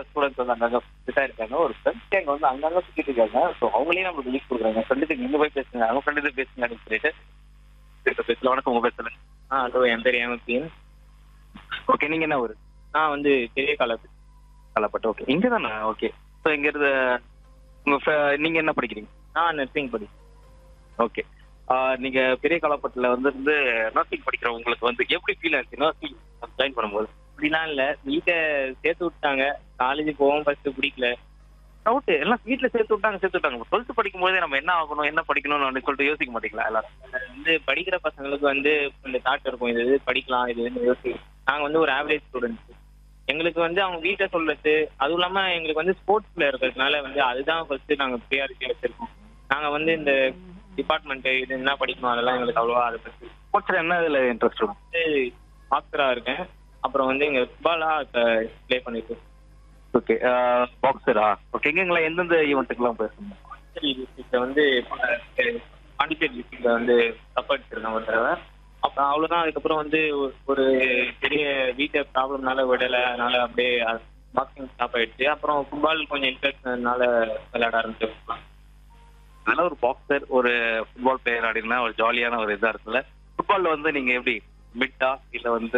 Students வந்து அங்கங்க ஃபிட்டா இருக்காங்க ஒரு ஃப்ரெண்ட்ஸ் கேங் வந்து அங்கங்க சுத்திட்டு இருக்காங்க ஸோ அவங்களே நம்மளுக்கு லீக் கொடுக்குறாங்க ஃப்ரெண்டுக்கு நீங்க போய் பேசுங்க அவங்க ஃப்ரெண்டு பேசுங்க அப்படின்னு சொல்லிட்டு பேச பேசல வணக்கம் உங்க பேசல ஆ ஹலோ என் பேர் ஏமப்பியன் ஓகே நீங்க என்ன ஒரு நான் வந்து பெரிய காலத்து கலப்பட்டு ஓகே இங்க தானே ஓகே ஸோ இங்க இருந்து உங்க fr- நீங்க என்ன படிக்கிறீங்க நான் நர்சிங் படி ஓகே நீங்க பெரிய காலப்பட்டுல வந்து இருந்து நர்சிங் படிக்கிற உங்களுக்கு வந்து எப்படி ஃபீல் ஆச்சு நர்சிங் ஜாயின் பண்ணும்போது அப்படிலாம் இல்லை வீட்டை சேர்த்து விட்டாங்க காலேஜ் போவோம் ஃபர்ஸ்ட் பிடிக்கல டவுட் எல்லாம் வீட்ல சேர்த்து விட்டாங்க சேர்த்து விட்டாங்க டுவெல்த் படிக்கும் போதே நம்ம என்ன ஆகணும் என்ன படிக்கணும்னு அப்படின்னு சொல்லிட்டு யோசிக்க மாட்டீங்களா எல்லாரும் அது வந்து படிக்கிற பசங்களுக்கு வந்து இந்த தாட் இருக்கும் இது இது படிக்கலாம் இது இதுன்னு யோசி நாங்கள் வந்து ஒரு ஆவரேஜ் ஸ்டூடெண்ட்ஸ் எங்களுக்கு வந்து அவங்க வீட்டை சொல்றது அதுவும் இல்லாமல் எங்களுக்கு வந்து ஸ்போர்ட்ஸில் இருக்கிறதுனால வந்து அதுதான் ஃபர்ஸ்ட் நாங்கள் ப்ரியாரிட்டி வச்சிருக்கோம் நாங்கள் வந்து இந்த டிபார்ட்மெண்ட்டு இது என்ன படிக்கணும் அதெல்லாம் எங்களுக்கு அவ்வளோவா அதை பற்றி ஸ்போர்ட்ஸ்ல என்ன இதுல இன்ட்ரெஸ்ட் வந்து மாஸ்டராக இருக்கேன் அப்புறம் வந்து இங்கே ஃபுட்பாலாக இப்போ ப்ளே பண்ணிட்டு ஓகே பாக்ஸரா ஓகே எங்கெங்கெல்லாம் எந்தெந்த ஈவெண்ட்டுக்கெல்லாம் பேசணும் பாண்டிச்சேரி டிஸ்ட்ரிக்ட்ல வந்து அஹ், பாண்டிச்சேரி டிஸ்ட்ரிக்ட்ல வந்து கப் அடிச்சிருக்கேன் ஒரு தடவை அப்புறம் அவ்வளோதான் அதுக்கப்புறம் வந்து ஒரு- ஒரு பெரிய வீட்டை ப்ராப்ளம்னால விடலை அதனால அப்படியே பாக்ஸிங் ஸ்டாப் ஆயிடுச்சு அப்புறம் ஃபுட்பால் கொஞ்சம் இன்ட்ரெஸ்ட்னால விளையாட ஆரம்பிச்சிருக்கோம் அதனால ஒரு பாக்ஸர் ஒரு ஃபுட்பால் பிளேயர் அப்படின்னா ஒரு ஜாலியான ஒரு இதா இருக்குல்ல ஃபுட்பால்ல வந்து நீங்க எப்படி மிட்டா இல்ல வந்து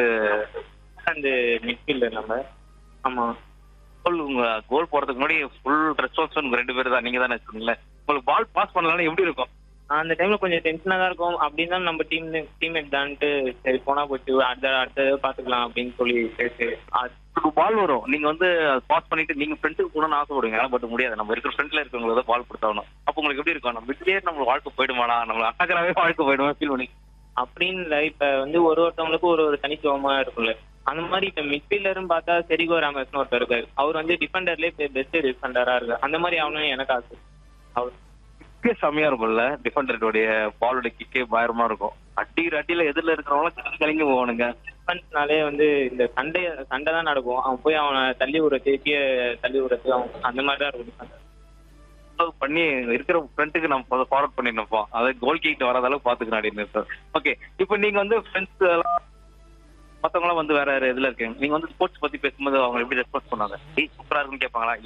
அந்த மிட்ஃபீல்டர் நம்ம ஆமாம் கோல் உங்க கோல் போறதுக்கு முன்னாடி ஃபுல் ரெஸ்பான்ஸ் உங்க ரெண்டு பேர் தான் நீங்க தானே வச்சுக்கோங்களேன் உங்களுக்கு பால் பாஸ் பண்ணலாம் எப்படி இருக்கும் அந்த டைம்ல கொஞ்சம் டென்ஷனாக தான் இருக்கும் அப்படின்னு தான் நம்ம டீம் டீம்மேட் தான்ட்டு சரி போனா போச்சு அடுத்த அடுத்தது பார்த்துக்கலாம் அப்படின்னு சொல்லி பேசி உங்களுக்கு பால் வரும் நீங்க வந்து பாஸ் பண்ணிட்டு நீங்க ஃப்ரெண்ட்ஸுக்கு போகணும்னு ஆசைப்படுவீங்க பட் முடியாது நம்ம இருக்கிற ஃப்ரெண்ட்ல இருக்கவங்களுக்கு தான் பால் கொடுத்தாகணும் அப்போ உங்களுக்கு எப்படி இருக்கும் நம்ம விட்டுலயே நம்ம வாழ்க்கை போயிடுமாடா நம்ம அட்டாக்கராகவே வாழ்க்கை போயிடுமா ஃபீல் பண்ணி அப்படின்னு இல்லை இப்ப வந்து ஒரு ஒருத்தவங்களுக்கும் ஒரு ஒரு தனித்துவமா இருக்கும்ல அந்த மாதிரி இப்ப மிட்ஃபீல்டரும் பார்த்தா செரிகோ ராமஸ்னு ஒருத்தர் இருக்காரு அவர் வந்து டிஃபெண்டர்லேயே பெஸ்ட் டிஃபெண்டரா இருக்கு அந்த மாதிரி அவனும் எனக்கு ஆசை அவர் கிக்கே செம்மையா இருக்கும்ல டிஃபெண்டருடைய பாலோட கிக்கே பயரமா இருக்கும் அடிக்கிற அடியில எதிரில இருக்கிறவங்க கலங்கி கலங்கி போவானுங்க டிஃபென்ஸ்னாலே வந்து இந்த சண்டை சண்டை தான் நடக்கும் அவன் போய் அவனை தள்ளி விடுறது கீழே தள்ளி விடுறது அவன் அந்த மாதிரி தான் இருக்கும் defender. follow பண்ணி இருக்கிற ஃப்ரெண்டுக்கு நம்ம ஃபார்வர்ட் பண்ணிருப்போம் அதை கோல் கிட்ட வராத அளவுக்கு பாத்துக்கணும் அப்படின்னு சார் ஓகே இப்போ நீங்க வந்து ஃப்ரெண்ட்ஸ் எல்லாம் மத்தவங்களாம் வந்து வேற வேற இதுல இருக்கீங்க நீங்க வந்து ஸ்போர்ட்ஸ் பத்தி பேசும்போது அவங்க எப்படி ரெஸ்பான்ஸ் பண்ணாங்க ஏய் சூப்பரா இருக்குன்னு கேட்பாங்களா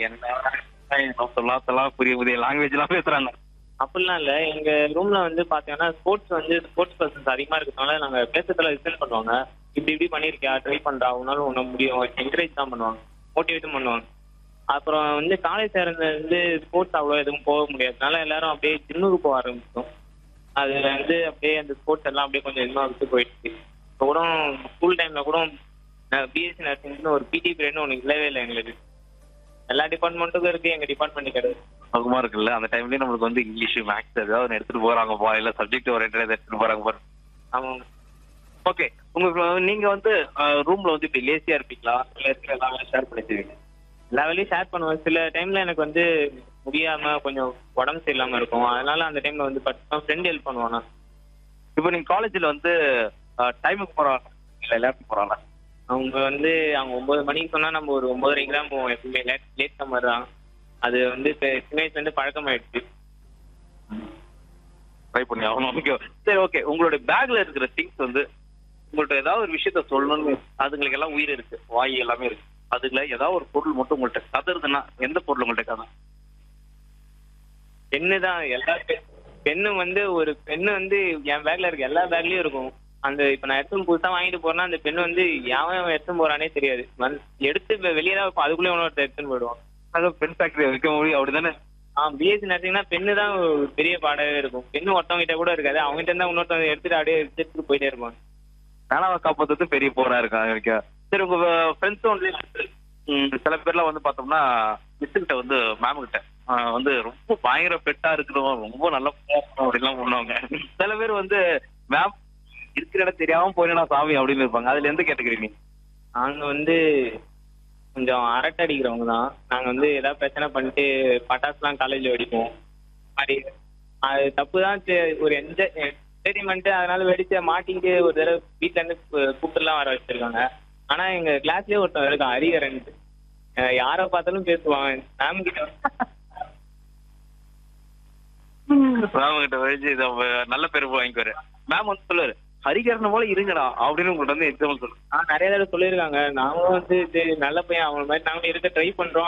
என்ன சொல்லலாம் சொல்லலாம் புரிய புதிய லாங்குவேஜ் எல்லாம் பேசுறாங்க அப்படிலாம் இல்லை எங்க ரூம்ல வந்து பாத்தீங்கன்னா ஸ்போர்ட்ஸ் வந்து ஸ்போர்ட்ஸ் பர்சன்ஸ் அதிகமா இருக்கிறதுனால நாங்க பேசுறதுல ரிசல்ட் பண்ணுவாங்க இப்படி இப்படி பண்ணிருக்கியா ட்ரை பண்றா உன்னால உன்ன முடியும் என்கரேஜ் தான் பண்ணுவாங்க மோட்டிவேட்டும் பண்ணுவாங்க அப்புறம் வந்து காலேஜ் சேர்ந்து வந்து ஸ்போர்ட்ஸ் அவ்வளோ எதுவும் போக முடியாதனால எல்லாரும் அப்படியே ஜிம்முக்கு போக ஆரம்பிச்சோம் அதுல வந்து அப்படியே அந்த ஸ்போர்ட்ஸ் எல்லாம் அப்படியே கொஞ்சம் இன்னும் விட்டு போயிடுச்சு இப்போ கூட ஸ்கூல் டைம்ல கூட பிஎஸ்சி நர்சிங்னு ஒரு பிடி பீரியட்னு ஒன்று இல்லவே இல்லை எங்களுக்கு எல்லா டிபார்ட்மெண்ட்டுக்கும் இருக்கு எங்க டிபார்ட்மெண்ட் கிடையாது சுகமா இருக்குல்ல அந்த டைம்லயே நம்மளுக்கு வந்து இங்கிலீஷ் மேக்ஸ் ஏதாவது ஒண்ணு எடுத்துட்டு போறாங்கப்பா இல்ல சப்ஜெக்ட் ஓரியன்டா எடுத்துட்டு போறாங்க பாரு அவங்க ஓகே உங்களுக்கு நீங்க வந்து ரூம்ல வந்து இப்படி லேசியா இருப்பீங்களா இல்ல இருக்கிற எல்லா வேலையும் ஷேர் பண்ணிச்சுவீங்க எல்லா வேலையும் ஷேர் பண்ணுவேன் சில டைம்ல எனக்கு வந்து முடியாம கொஞ்சம் உடம்பு சரியில்லாம இருக்கும் அதனால அந்த டைம்ல வந்து பத்து ஃப்ரெண்ட் ஹெல்ப் பண்ணுவானா இப்போ நீங்க காலேஜ்ல வந்து டைமுக்கு போறாங்க இல்ல லேப்டாப் போறாங்க அவங்க வந்து அவங்க ஒன்பது மணிக்கு சொன்னா நம்ம ஒரு ஒன்பதரைக்கு தான் போவோம் எப்பவுமே லேட் லேட் மாதிரி தான் அது வந்து இப்ப சின்ன வயசுல இருந்து பழக்கமாயிடுச்சு ட்ரை பண்ணி ஆகணும் ஓகே சரி ஓகே உங்களுடைய பேக்ல இருக்கிற திங்ஸ் வந்து உங்கள்ட்ட ஏதாவது ஒரு விஷயத்த சொல்லணும்னு அதுங்களுக்கு எல்லாம் உயிர் இருக்கு வாய் எல்லாமே இருக்கு அதுல ஏதாவது ஒரு பொருள் மட்டும் உங்கள்ட்ட கதறுதுன்னா எந்த பொருள் உங்கள்ட்ட கதை பெண்ணு தான் எல்லா பெண்ணு வந்து ஒரு பெண்ணு வந்து என் பேக்ல இருக்க எல்லா பேக்லயும் இருக்கும் அந்த இப்ப நான் எடுத்து புதுசா வாங்கிட்டு போறேன்னா அந்த பெண்ணு வந்து எவன் எடுத்து போறானே தெரியாது வந்து எடுத்து இப்ப வெளியே தான் வைப்பான். அதுக்குள்ளே ஒன்று எடுத்துன்னு போயிடுவான் அதான் பென் ஃபேக்டரி வைக்க முடியும் அப்படிதானே ஆ பிஎஸ்சி நர்சிங்னா பெண்ணு தான் ஒரு பெரிய பாடவே இருக்கும் பெண்ணு ஒருத்தவங்க கிட்ட கூட இருக்காது அவங்க கிட்ட இருந்தா இன்னொருத்தவங்க எடுத்துட்டு அப்படியே எடுத்துட்டு போயிட்டே இருப்பாங்க நானாவை காப்பாத்துறது பெரிய போரா இருக்காங்க எனக்கு சரி உங்க ஃப்ரெண்ட்ஸும் வந்து ம், சில பேர்லாம் வந்து பார்த்தோம்னா மிஸ் கிட்ட வந்து மேம் கிட்ட ஆ, வந்து ரொம்ப பயங்கர பெட்டா இருக்கிறோம் ரொம்ப நல்லா போகணும் அப்படிலாம் பண்ணுவாங்க சில பேர் வந்து மேம் இருக்கிற இடம் தெரியாம போயிடா சாமி அப்படின்னு இருப்பாங்க அதுல எந்த கேட்டகரி நீ நாங்க வந்து கொஞ்சம் அரட்டை அடிக்கிறவங்க தான் நாங்க வந்து ஏதாவது பிரச்சனை பண்ணிட்டு பட்டாசுலாம் காலேஜ்ல வெடிப்போம் மாதிரி அது தப்பு தான் சே- ஒரு என்ஜாய் என்டர்டைன்மெண்ட் அதனால வெடிச்ச மாட்டிக்கிட்டு ஒரு தடவை வீட்ல இருந்து கூ- கூப்பிட்டுலாம் வர வச்சிருக்காங்க ஆனா எங்க கிளாஸ்லயே ஒருத்தன் இருக்கான் ஹரிஹரன் அஹ் யாரை பார்த்தாலும் பேசுவான் மேம் கிட்ட மேம் கிட்ட வச்சு இதை அவ- நல்ல பேர் வாங்கிக்குவாரு மேம் வந்து சொல்லுவாரு ஹரிகரன் போல இருங்கடா அப்படின்னு உங்கள்ட்ட வந்து எக்ஸாம்பிள் சொல்லு ஆஹ் நிறைய தடவை சொல்லியிருக்காங்க நாங்களும் வந்து சரி நல்ல பையன் அவன மாதிரி நாங்களும் இருக்க ட்ரை பண்றோம்